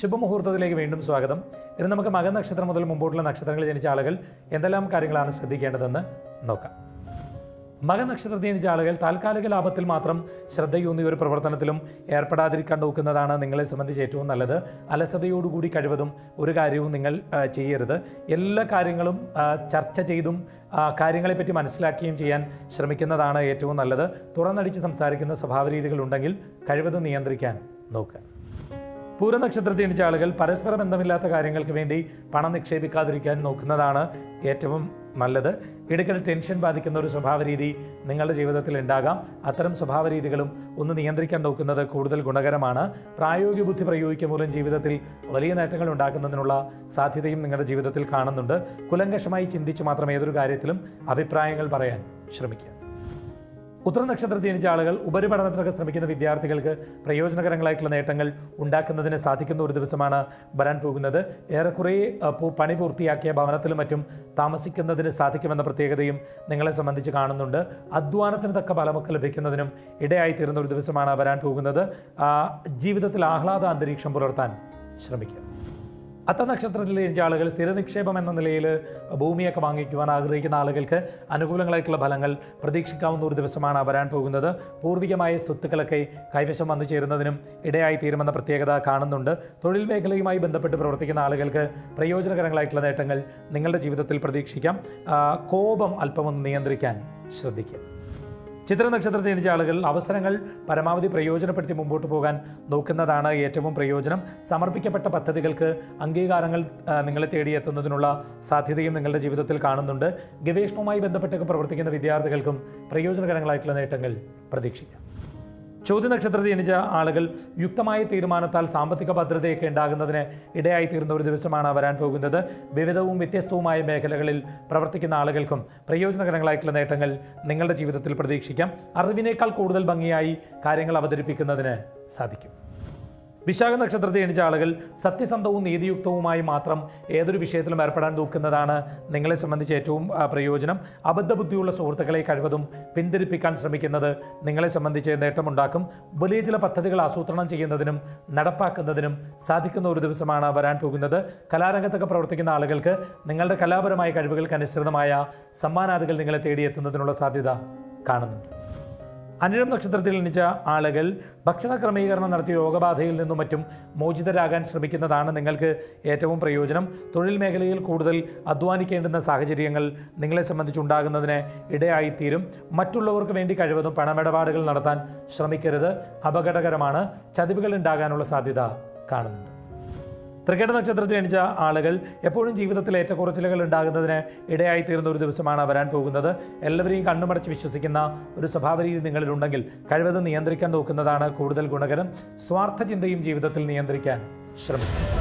ശുഭമുഹൂർത്തത്തിലേക്ക് വീണ്ടും സ്വാഗതം ഇന്ന് നമുക്ക് മകൻ നക്ഷത്രം മുതൽ മുമ്പോട്ടുള്ള നക്ഷത്രങ്ങളിൽ ജനിച്ച ആളുകൾ എന്തെല്ലാം കാര്യങ്ങളാണ് ശ്രദ്ധിക്കേണ്ടതെന്ന് നോക്കാം മകൻ നക്ഷത്രത്തിൽ ജനിച്ച ആളുകൾ താൽക്കാലിക ലാഭത്തിൽ മാത്രം ശ്രദ്ധയൂന്നിയ ഒരു പ്രവർത്തനത്തിലും ഏർപ്പെടാതിരിക്കാൻ നോക്കുന്നതാണ് നിങ്ങളെ സംബന്ധിച്ച് ഏറ്റവും നല്ലത് അലസതയോടുകൂടി കഴിവതും ഒരു കാര്യവും നിങ്ങൾ ആ, ചെയ്യരുത് എല്ലാ കാര്യങ്ങളും ആ, ചർച്ച ചെയ്തും ആ, കാര്യങ്ങളെപ്പറ്റി മനസ്സിലാക്കുകയും ചെയ്യാൻ ശ്രമിക്കുന്നതാണ് ഏറ്റവും നല്ലത് തുറന്നടിച്ച് സംസാരിക്കുന്ന സ്വഭാവ രീതികളുണ്ടെങ്കിൽ കഴിവതും നിയന്ത്രിക്കാൻ നോക്കുക പൂരനക്ഷത്രത്തിൽ ജനിച്ച ആളുകൾ പരസ്പര ബന്ധമില്ലാത്ത കാര്യങ്ങൾക്ക് വേണ്ടി പണം നിക്ഷേപിക്കാതിരിക്കാൻ നോക്കുന്നതാണ് ഏറ്റവും നല്ലത് ഇടയ്ക്കിടെ ടെൻഷൻ ബാധിക്കുന്ന ഒരു സ്വഭാവ രീതി നിങ്ങളുടെ ജീവിതത്തിൽ ഉണ്ടാകാം അത്തരം സ്വഭാവ രീതികളും ഒന്ന് നിയന്ത്രിക്കാൻ നോക്കുന്നത് കൂടുതൽ ഗുണകരമാണ് പ്രായോഗിക ബുദ്ധി പ്രയോഗിക്കുക മൂലം ജീവിതത്തിൽ വലിയ നേട്ടങ്ങൾ ഉണ്ടാക്കുന്നതിനുള്ള സാധ്യതയും നിങ്ങളുടെ ജീവിതത്തിൽ കാണുന്നുണ്ട് കുലങ്കഷമായി ചിന്തിച്ച് മാത്രം ഏതൊരു കാര്യത്തിലും അഭിപ്രായങ്ങൾ പറയാൻ ശ്രമിക്കുക ഉത്തര നക്ഷത്രത്തിൽ ജനിച്ച ആളുകൾ ഉപരിപഠനത്തിനൊക്കെ ശ്രമിക്കുന്ന വിദ്യാർത്ഥികൾക്ക് പ്രയോജനകരങ്ങളായിട്ടുള്ള നേട്ടങ്ങൾ ഉണ്ടാക്കുന്നതിന് സാധിക്കുന്ന ഒരു ദിവസമാണ് വരാൻ പോകുന്നത് ഏറെക്കുറെ അഹ്, പു- പണി പൂർത്തിയാക്കിയ ഭവനത്തിലും മറ്റും താമസിക്കുന്നതിന് സാധിക്കുമെന്ന പ്രത്യേകതയും നിങ്ങളെ സംബന്ധിച്ച് കാണുന്നുണ്ട് അധ്വാനത്തിന് തക്ക ഫലമൊക്കെ ലഭിക്കുന്നതിനും ഇടയായിത്തീരുന്ന ഒരു ദിവസമാണ് വരാൻ പോകുന്നത് ആ, ജീവിതത്തിൽ ആഹ്ലാദ അന്തരീക്ഷം പുലർത്താൻ ശ്രമിക്കുക അത്ത നക്ഷത്രത്തിൽ ജനിച്ച ആളുകൾ സ്ഥിര നിക്ഷേപം എന്ന നിലയിൽ ഭൂമിയൊക്കെ വാങ്ങിക്കുവാൻ ആഗ്രഹിക്കുന്ന ആളുകൾക്ക് അനുകൂലങ്ങളായിട്ടുള്ള ഫലങ്ങൾ പ്രതീക്ഷിക്കാവുന്ന ഒരു ദിവസമാണ് വരാൻ പോകുന്നത് പൂർവികമായ സ്വത്തുക്കളൊക്കെ കൈവശം വന്നു ചേരുന്നതിനും ഇടയായി തീരുമെന്ന പ്രത്യേകത കാണുന്നുണ്ട് തൊഴിൽ മേഖലയുമായി ബന്ധപ്പെട്ട് പ്രവർത്തിക്കുന്ന ആളുകൾക്ക് പ്രയോജനകരങ്ങളായിട്ടുള്ള നേട്ടങ്ങൾ നിങ്ങളുടെ ജീവിതത്തിൽ പ്രതീക്ഷിക്കാം ആ, കോപം അല്പമൊന്ന് നിയന്ത്രിക്കാൻ ശ്രദ്ധിക്കുക ചിത്ര നക്ഷത്രത്തിൽ ജനിച്ച ആളുകൾ അവസരങ്ങൾ പരമാവധി പ്രയോജനപ്പെടുത്തി മുമ്പോട്ട് പോകാൻ നോക്കുന്നതാണ് ഏറ്റവും പ്രയോജനം സമർപ്പിക്കപ്പെട്ട പദ്ധതികൾക്ക് അംഗീകാരങ്ങൾ ആ, നിങ്ങളെ തേടിയെത്തുന്നതിനുള്ള സാധ്യതയും നിങ്ങളുടെ ജീവിതത്തിൽ കാണുന്നുണ്ട് ഗവേഷണവുമായി ബന്ധപ്പെട്ടൊക്കെ പ്രവർത്തിക്കുന്ന വിദ്യാർത്ഥികൾക്കും പ്രയോജനകരങ്ങളായിട്ടുള്ള നേട്ടങ്ങൾ പ്രതീക്ഷിക്കാം ചോദ്യ നക്ഷത്രത്തിൽ ജനിച്ച ആളുകൾ യുക്തമായ തീരുമാനത്താൽ സാമ്പത്തിക ഭദ്രതയൊക്കെ ഉണ്ടാകുന്നതിന് ഇടയായി തീരുന്ന ഒരു ദിവസമാണ് വരാൻ പോകുന്നത് വിവിധവും വ്യത്യസ്തവുമായ മേഖലകളിൽ പ്രവർത്തിക്കുന്ന ആളുകൾക്കും പ്രയോജനകരങ്ങളായിട്ടുള്ള നേട്ടങ്ങൾ നിങ്ങളുടെ ജീവിതത്തിൽ പ്രതീക്ഷിക്കാം അറിവിനേക്കാൾ കൂടുതൽ ഭംഗിയായി കാര്യങ്ങൾ അവതരിപ്പിക്കുന്നതിന് സാധിക്കും വിശാഖ നക്ഷത്രത്തിൽ ജനിച്ച ആളുകൾ സത്യസന്ധവും നീതിയുക്തവുമായി മാത്രം ഏതൊരു വിഷയത്തിലും ഏർപ്പെടാൻ നോക്കുന്നതാണ് നിങ്ങളെ സംബന്ധിച്ച് ഏറ്റവും ആ, പ്രയോജനം അബദ്ധബുദ്ധിയുള്ള സുഹൃത്തുക്കളെ കഴിവതും പിന്തിരിപ്പിക്കാൻ ശ്രമിക്കുന്നത് നിങ്ങളെ സംബന്ധിച്ച് നേട്ടമുണ്ടാക്കും വലിയ ചില പദ്ധതികൾ ആസൂത്രണം ചെയ്യുന്നതിനും നടപ്പാക്കുന്നതിനും സാധിക്കുന്ന ഒരു ദിവസമാണ് വരാൻ പോകുന്നത് കലാരംഗത്തൊക്കെ പ്രവർത്തിക്കുന്ന ആളുകൾക്ക് നിങ്ങളുടെ കലാപരമായ കഴിവുകൾക്ക് അനുസൃതമായ സമ്മാനാദികൾ നിങ്ങളെ തേടിയെത്തുന്നതിനുള്ള സാധ്യത കാണുന്നുണ്ട് അനിഴം നക്ഷത്രത്തിൽ ജനിച്ച ആളുകൾ ഭക്ഷണ ക്രമീകരണം നടത്തി രോഗബാധയിൽ നിന്നും മറ്റും മോചിതരാകാൻ ശ്രമിക്കുന്നതാണ് നിങ്ങൾക്ക് ഏറ്റവും പ്രയോജനം തൊഴിൽ മേഖലയിൽ കൂടുതൽ അധ്വാനിക്കേണ്ടുന്ന സാഹചര്യങ്ങൾ നിങ്ങളെ സംബന്ധിച്ചുണ്ടാകുന്നതിന് ഇടയായിത്തീരും മറ്റുള്ളവർക്ക് വേണ്ടി കഴിവതും പണമിടപാടുകൾ നടത്താൻ ശ്രമിക്കരുത് അപകടകരമാണ് ചതിവുകൾ ഉണ്ടാകാനുള്ള സാധ്യത കാണുന്നുണ്ട് തൃക്കേട്ട നക്ഷത്രത്തിൽ ജനിച്ച ആളുകൾ എപ്പോഴും ജീവിതത്തിൽ ഏറ്റക്കുറച്ചിലുകൾ ഉണ്ടാകുന്നതിന് ഇടയായിത്തീരുന്ന ഒരു ദിവസമാണ് വരാൻ പോകുന്നത് എല്ലാവരെയും കണ്ണുമടച്ച് വിശ്വസിക്കുന്ന ഒരു സ്വഭാവ രീതി നിങ്ങളിലുണ്ടെങ്കിൽ കഴിവതും നിയന്ത്രിക്കാൻ നോക്കുന്നതാണ് കൂടുതൽ ഗുണകരം സ്വാർത്ഥ ചിന്തയും ജീവിതത്തിൽ നിയന്ത്രിക്കാൻ ശ്രമിക്കും